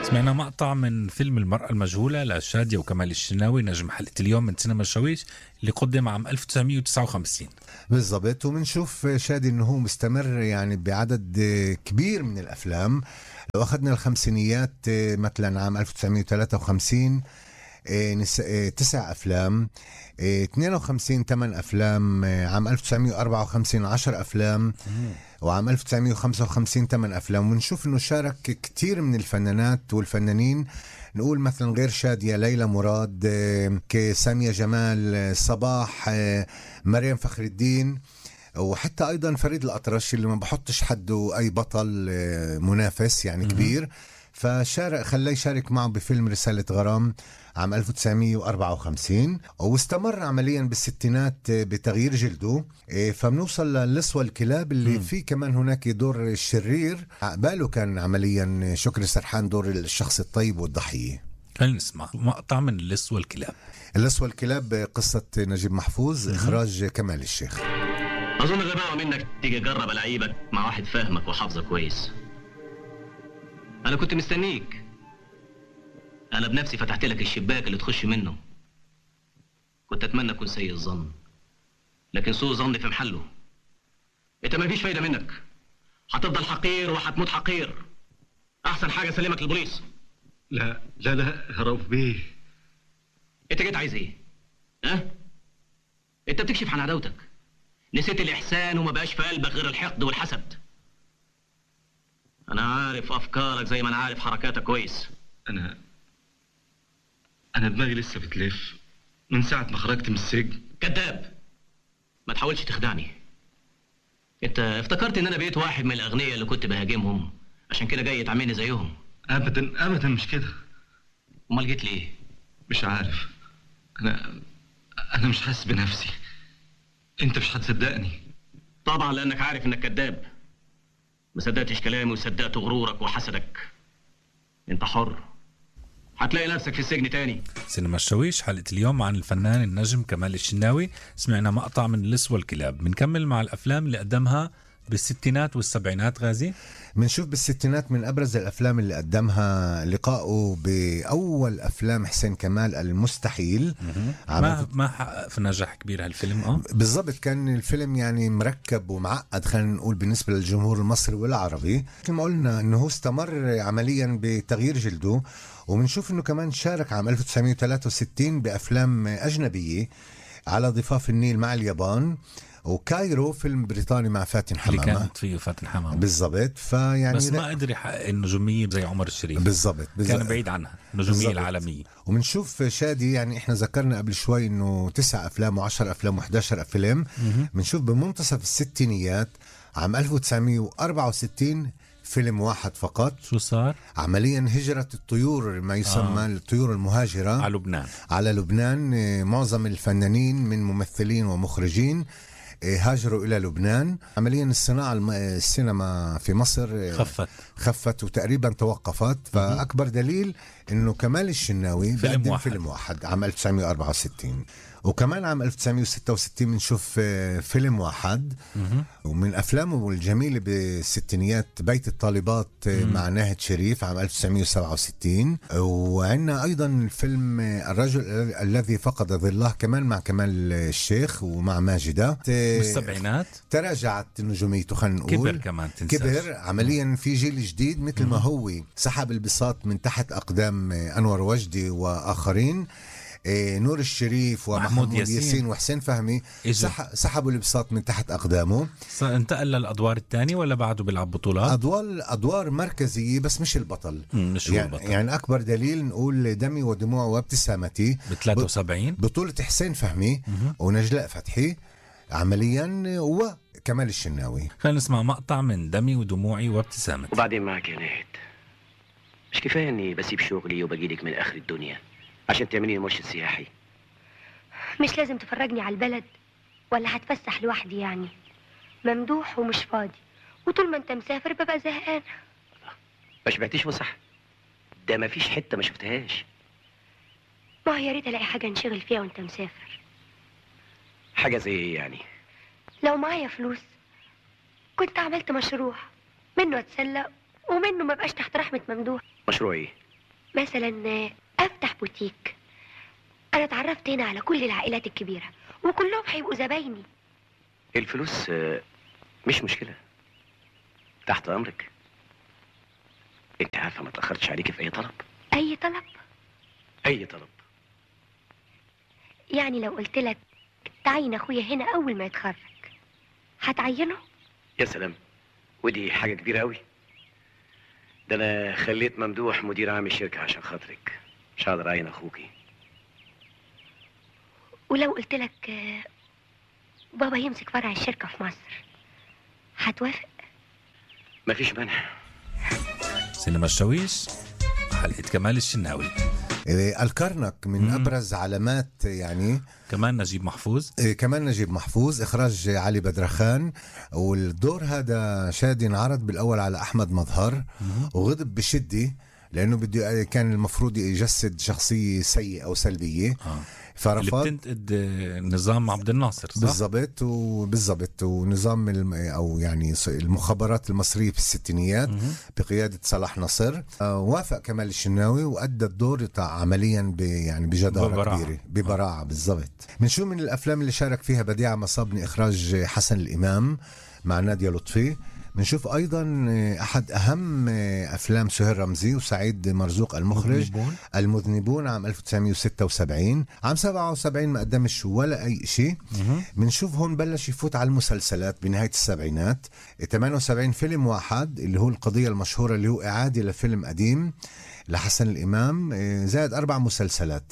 سمعنا مقطع من فيلم المرأة المجهولة لشادية وكمال الشناوي نجم حلقة اليوم من سينما الشويش اللي قدم عام 1959 بالضبط وبنشوف شادي انه هو مستمر يعني بعدد كبير من الافلام لو اخذنا الخمسينيات مثلا عام 1953 إيه، نس- إيه، تسع افلام إيه، 52 ثمان افلام إيه، عام 1954 10 افلام وعام 1955 ثمان افلام ونشوف انه شارك كثير من الفنانات والفنانين نقول مثلا غير شادية ليلى مراد إيه، كسامية جمال إيه، صباح إيه، مريم فخر الدين وحتى ايضا فريد الاطرش اللي ما بحطش حده اي بطل آه، منافس يعني كبير فشارك خلاه يشارك معه بفيلم رسالة غرام عام 1954 واستمر عمليا بالستينات آه، بتغيير جلده آه، فبنوصل للصوى الكلاب اللي فيه كمان هناك دور الشرير عقباله كان عمليا شكري سرحان دور الشخص الطيب والضحية خلينا نسمع مقطع من اللص والكلاب اللصوى الكلاب آه، قصة نجيب محفوظ إخراج كمال الشيخ اظن غباوه منك تيجي تجرب العيبك مع واحد فاهمك وحافظك كويس انا كنت مستنيك انا بنفسي فتحت لك الشباك اللي تخش منه كنت اتمنى اكون سيء الظن لكن سوء ظني في محله انت ما فيش فايده منك هتفضل حقير وهتموت حقير احسن حاجه اسلمك للبوليس لا لا لا يا رؤوف بيه انت جيت عايز ايه ها انت بتكشف عن عداوتك نسيت الاحسان وما بقاش في قلبك غير الحقد والحسد انا عارف افكارك زي ما انا عارف حركاتك كويس انا انا دماغي لسه بتلف من ساعه ما خرجت من السجن كذاب ما تحاولش تخدعني انت افتكرت ان انا بقيت واحد من الاغنياء اللي كنت بهاجمهم عشان كده جاي تعملني زيهم ابدا ابدا مش كده امال جيت ليه مش عارف انا انا مش حاسس بنفسي انت مش هتصدقني طبعا لانك عارف انك كذاب ما صدقتش كلامي وصدقت غرورك وحسدك انت حر هتلاقي نفسك في السجن تاني سينما الشويش حلقة اليوم عن الفنان النجم كمال الشناوي سمعنا مقطع من اللص والكلاب بنكمل مع الأفلام اللي قدمها بالستينات والسبعينات غازي بنشوف بالستينات من ابرز الافلام اللي قدمها لقائه باول افلام حسين كمال المستحيل عام ما ما حقق في نجاح كبير هالفيلم اه بالضبط كان الفيلم يعني مركب ومعقد خلينا نقول بالنسبه للجمهور المصري والعربي مثل ما قلنا انه هو استمر عمليا بتغيير جلده وبنشوف انه كمان شارك عام 1963 بافلام اجنبيه على ضفاف النيل مع اليابان وكايرو فيلم بريطاني مع فاتن اللي حمامه كانت فيه فاتن حمام بالضبط فيعني بس ما قدر يحقق النجومية زي عمر الشريف بالضبط بالضبط. كان بعيد عنها النجومية بالضبط. العالمية وبنشوف شادي يعني احنا ذكرنا قبل شوي انه تسع افلام وعشر افلام و11 فيلم بنشوف بمنتصف الستينيات عام 1964 فيلم واحد فقط شو صار عمليا هجرة الطيور ما يسمى آه. الطيور المهاجرة على لبنان على لبنان آه، معظم الفنانين من ممثلين ومخرجين آه، هاجروا إلى لبنان عمليا الصناعة الم- آه، السينما في مصر آه، خفت خفت وتقريبا توقفت فاكبر دليل انه كمال الشناوي فيلم بقدم واحد. فيلم واحد عام 1964 وكمان عام 1966 بنشوف آه، فيلم واحد ومن افلامه الجميله بالستينيات بيت الطالبات آه، مع ناهد شريف عام 1967 وعندنا ايضا الفيلم آه، الرجل الذي فقد ظله كمان مع كمال الشيخ ومع ماجده آه، بالسبعينات تراجعت نجوميته خلينا نقول كبر كمان تنساش كبر عمليا في جيل جديد مثل ما هو سحب البساط من تحت اقدام آه، انور وجدي واخرين آه، نور الشريف ومحمود ياسين. ياسين, وحسين فهمي إجوا. سح- سحبوا البساط من تحت اقدامه صار انتقل للأدوار الثانية ولا بعده بيلعب بطولات؟ ادوار ادوار مركزيه بس مش البطل مم، مش هو يعني, البطل. يعني اكبر دليل نقول دمي ودموع وابتسامتي ب 73 بطولة حسين فهمي ونجلاء فتحي عمليا وكمال الشناوي خلينا نسمع مقطع من دمي ودموعي وابتسامتي وبعدين معك يا نهد مش كفايه اني بسيب شغلي وبجيلك من اخر الدنيا عشان تعملي مرشد سياحي مش لازم تفرجني على البلد ولا هتفسح لوحدي يعني ممدوح ومش فاضي وطول ما انت مسافر ببقى زهقان ما شبعتيش فسح ده ما فيش حته ما شفتهاش ما هو يا ريت الاقي حاجه انشغل فيها وانت مسافر حاجه زي ايه يعني لو معايا فلوس كنت عملت مشروع منه اتسلى ومنه ما بقاش تحت رحمه ممدوح مشروع ايه مثلا آه، افتح بوتيك انا اتعرفت هنا على كل العائلات الكبيره وكلهم هيبقوا زبايني الفلوس آه، مش مشكلة تحت أمرك أنت عارفة ما تأخرتش عليكي في أي طلب اي طلب أي طلب يعني لو قلت لك تعين اخويا هنا اول ما يتخرج هتعينه يا سلام ودي حاجة كبيرة أوي ده أنا خليت ممدوح مدير عام الشركة عشان خاطرك مش هقدر أعين أخوكي ولو قلت لك آه، بابا يمسك فرع الشركه في مصر هتوافق مفيش مانع سينما الشويش حلقة كمال الشناوي آه، الكرنك من مم. ابرز علامات يعني كمان نجيب محفوظ آه، كمان نجيب محفوظ اخراج علي بدرخان والدور هذا شادي انعرض بالاول على احمد مظهر وغضب بشده لانه بده كان المفروض يجسد شخصيه سيئه او سلبيه آه. اللي فرفض بتنتقد آه، نظام عبد الناصر صح؟ بالضبط وبالضبط ونظام الم- او يعني ص- المخابرات المصريه في الستينيات مهم. بقياده صلاح نصر آه، وافق كمال الشناوي وادى الدور تاع- عمليا ب يعني بجداره ببراعة. كبيره ببراعه بالضبط من شو من الافلام اللي شارك فيها بديعه مصابني اخراج حسن الامام مع ناديه لطفي بنشوف ايضا آه، احد اهم آه، افلام سهير رمزي وسعيد مرزوق المخرج مذنبون. المذنبون عام 1976 عام 77 ما قدمش ولا اي شيء مهم. بنشوف هون بلش يفوت على المسلسلات بنهاية السبعينات 78 فيلم واحد اللي هو القضية المشهورة اللي هو إعادة لفيلم قديم لحسن الإمام آه، زائد أربع مسلسلات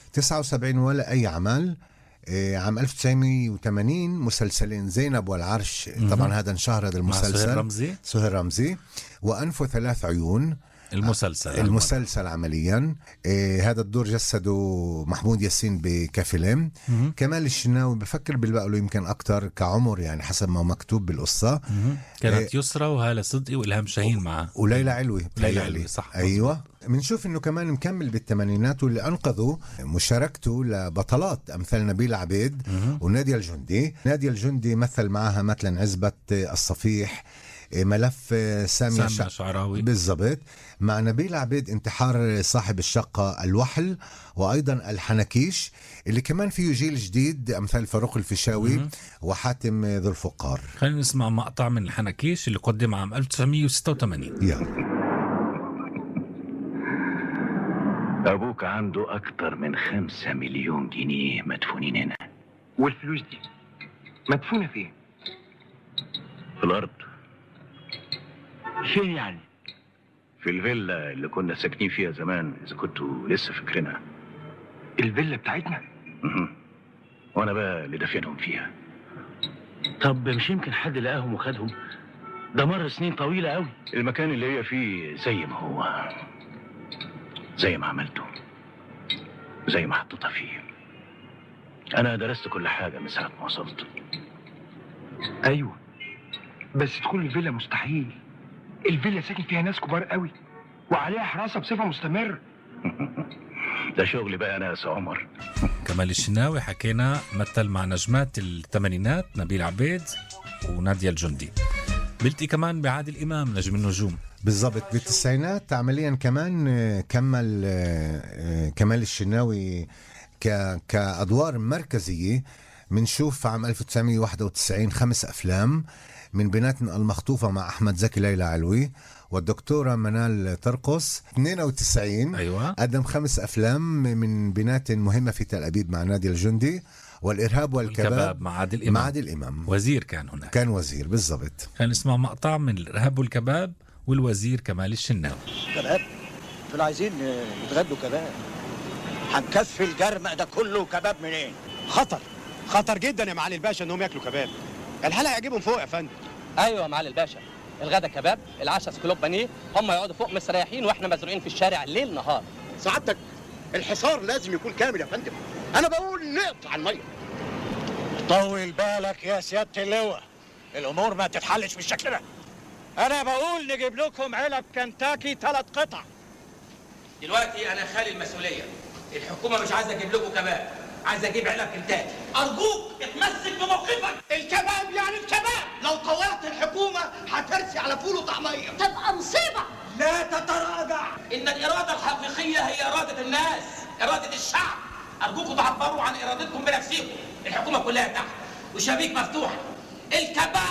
79 ولا أي عمل آه، عام 1980 مسلسلين زينب والعرش طبعا هذا انشهر هذا مع سهير المسلسل رمزي سهير رمزي وأنف ثلاث عيون المسلسل المسلسل عمليا إيه هذا الدور جسده محمود ياسين بكفيلم مهم. كمال الشناوي بفكر بالبقى له يمكن أكتر كعمر يعني حسب ما مكتوب بالقصة مهم. كانت يسرى وهالة صدقي والهام شاهين معه وليلى علوي ليلى بتهيألي. علوي، صح، ايوه بنشوف انه كمان مكمل بالثمانينات واللي انقذوا مشاركته لبطلات امثال نبيل عبيد مهم. ونادية الجندي نادية الجندي مثل معها مثلا عزبة الصفيح ملف سامية سامية شع... شعراوي بالضبط مع نبيل عبيد انتحار صاحب الشقة الوحل وأيضا الحنكيش اللي كمان فيه جيل جديد أمثال فاروق الفيشاوي مهم. وحاتم ذو الفقار خلينا نسمع مقطع من الحنكيش اللي قدم عام 1986 يلا أبوك عنده أكتر من خمسة مليون جنيه مدفونين هنا والفلوس دي مدفونة فين؟ في الأرض فين يعني؟ في الفيلا اللي كنا ساكنين فيها زمان إذا كنتوا لسه فاكرينها الفيلا بتاعتنا؟ مهم. وأنا بقى اللي دافنهم فيها طب مش يمكن حد لقاهم وخدهم ده مر سنين طويلة قوي المكان اللي هي فيه زي ما هو زي ما عملته زي ما حطيتها فيه أنا درست كل حاجة من ساعة ما وصلت أيوة بس دخول الفيلا مستحيل الفيلا ساكن فيها ناس كبار قوي وعليها حراسة بصفة مستمرة ده شغلي بقى أنا يا سي عمر كمال الشناوي حكينا مثل مع نجمات الثمانينات نبيل عبيد ونادية الجندي بلتقي كمان بعادل إمام نجم النجوم بالضبط بالتسعينات عمليا كمان آه، كمل آه، آه، كمال الشناوي ك- كأدوار مركزية بنشوف عام 1991 خمس أفلام من بيناتنا المخطوفة مع أحمد زكي ليلى علوي والدكتورة منال ترقص 92 أيوة قدم خمس أفلام من بينات مهمة في تل أبيب مع نادي الجندي والإرهاب والكباب الكباب مع عادل مع إمام عادل إمام وزير كان هناك كان وزير بالضبط خلينا نسمع مقطع من الإرهاب والكباب والوزير كمال الشناوي كباب دول عايزين يتغدوا كباب هنكفي الجرمق ده كله كباب منين؟ خطر خطر جدا يا معالي الباشا انهم ياكلوا كباب الحلقه هيجيبهم فوق يا فندم ايوه يا معالي الباشا الغدا كباب العشاء سكلوب بانيه هم يقعدوا فوق مستريحين واحنا مزروعين في الشارع ليل نهار سعادتك الحصار لازم يكون كامل يا فندم انا بقول نقطع الميه طول بالك يا سيادة اللواء الأمور ما تتحلش بالشكل ده أنا بقول نجيب لكم علب كنتاكي ثلاث قطع دلوقتي انا خالي المسؤوليه الحكومه مش عايزه اجيب لكم كباب عايزه اجيب علب كنتاكي ارجوك اتمسك بموقفك الكباب يعني الكباب لو طوعت الحكومه هترسي على فول وطعميه تبقى مصيبة لا تتراجع انك الاراده الحقيقيه هي اراده الناس اراده الشعب ارجوكم تعبروا عن ارادتكم بنفسكم الحكومه كلها تحت وشبيك مفتوحه الكبائر